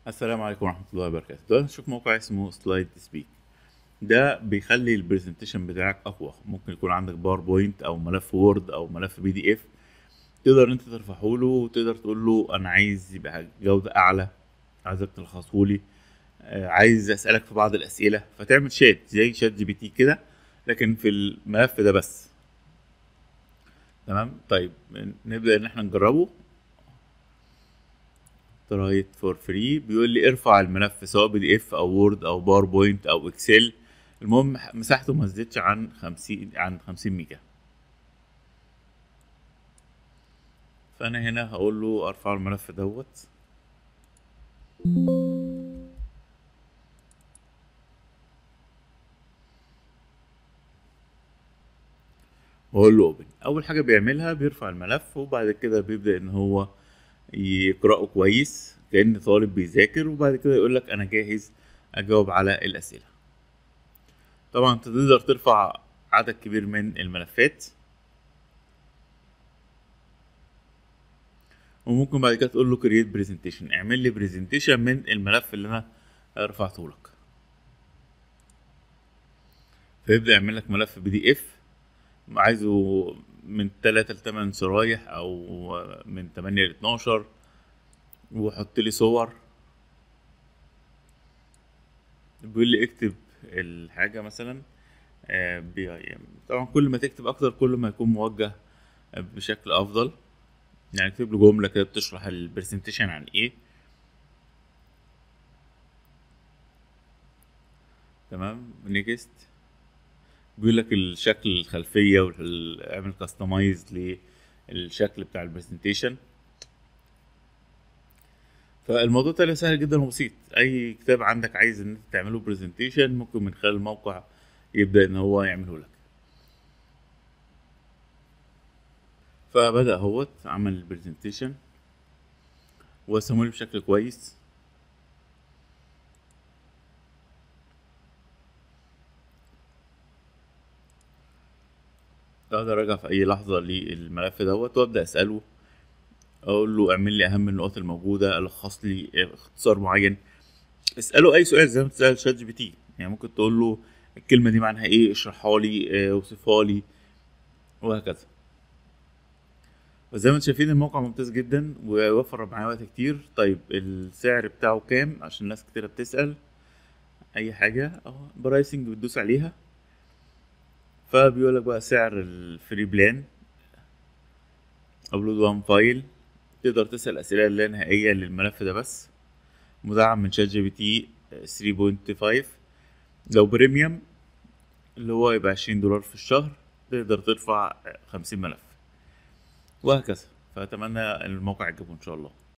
السلام عليكم ورحمة الله وبركاته دلوقتي نشوف موقع اسمه سلايد سبيك ده بيخلي البرزنتيشن بتاعك أقوى ممكن يكون عندك باوربوينت أو ملف وورد أو ملف بي دي اف تقدر انت ترفعه له وتقدر تقول له انا عايز يبقى جودة اعلى عايزك تلخصه لي آه، عايز اسالك في بعض الاسئله فتعمل شات زي شات جي بي تي كده لكن في الملف ده بس تمام طيب نبدا ان احنا نجربه ترايت فور فري بيقول لي ارفع الملف سواء بي دي اف او وورد او باوربوينت او اكسل المهم مساحته ما زادتش عن 50 عن 50 ميجا فانا هنا هقول له ارفع الملف دوت واقول له اوبن اول حاجه بيعملها بيرفع الملف وبعد كده بيبدا ان هو يقراه كويس كان طالب بيذاكر وبعد كده يقول لك انا جاهز اجاوب على الاسئله طبعا انت تقدر ترفع عدد كبير من الملفات وممكن بعد كده تقول له كرييت برزنتيشن اعمل لي برزنتيشن من الملف اللي انا رفعته لك فيبدا يعمل لك ملف بي دي اف عايزه من 3 ل 8 شرايح او من 8 ل 12 وحط لي صور بيقول لي اكتب الحاجه مثلا بي اي ام طبعا كل ما تكتب اكتر كل ما يكون موجه بشكل افضل يعني اكتب له جمله كده بتشرح البرزنتيشن عن ايه تمام نيكست بيقول لك الشكل الخلفيه واعمل كاستمايز للشكل بتاع البرزنتيشن فالموضوع طلع سهل جدا وبسيط اي كتاب عندك عايز ان انت تعمله برزنتيشن ممكن من خلال الموقع يبدا ان هو يعمله لك فبدا اهوت عمل البرزنتيشن وسمولي بشكل كويس اقدر ارجع في اي لحظه للملف دوت وابدا اساله اقول له اعمل لي اهم النقط الموجوده الخص لي اختصار معين اساله اي سؤال زي ما تسال شات جي بي تي يعني ممكن تقول له الكلمه دي معناها ايه اشرحها لي اوصفها لي وهكذا وزي ما انتم شايفين الموقع ممتاز جدا ويوفر معايا وقت كتير طيب السعر بتاعه كام عشان ناس كتيره بتسال اي حاجه اهو برايسنج بتدوس عليها فبيقول لك بقى سعر الفري بلان ابلود وان فايل تقدر تسال اسئله لا نهائيه للملف ده بس مدعم من شات جي بي تي 3.5 لو بريميوم اللي هو يبقى 20 دولار في الشهر تقدر ترفع 50 ملف وهكذا فأتمنى الموقع يعجبكم إن شاء الله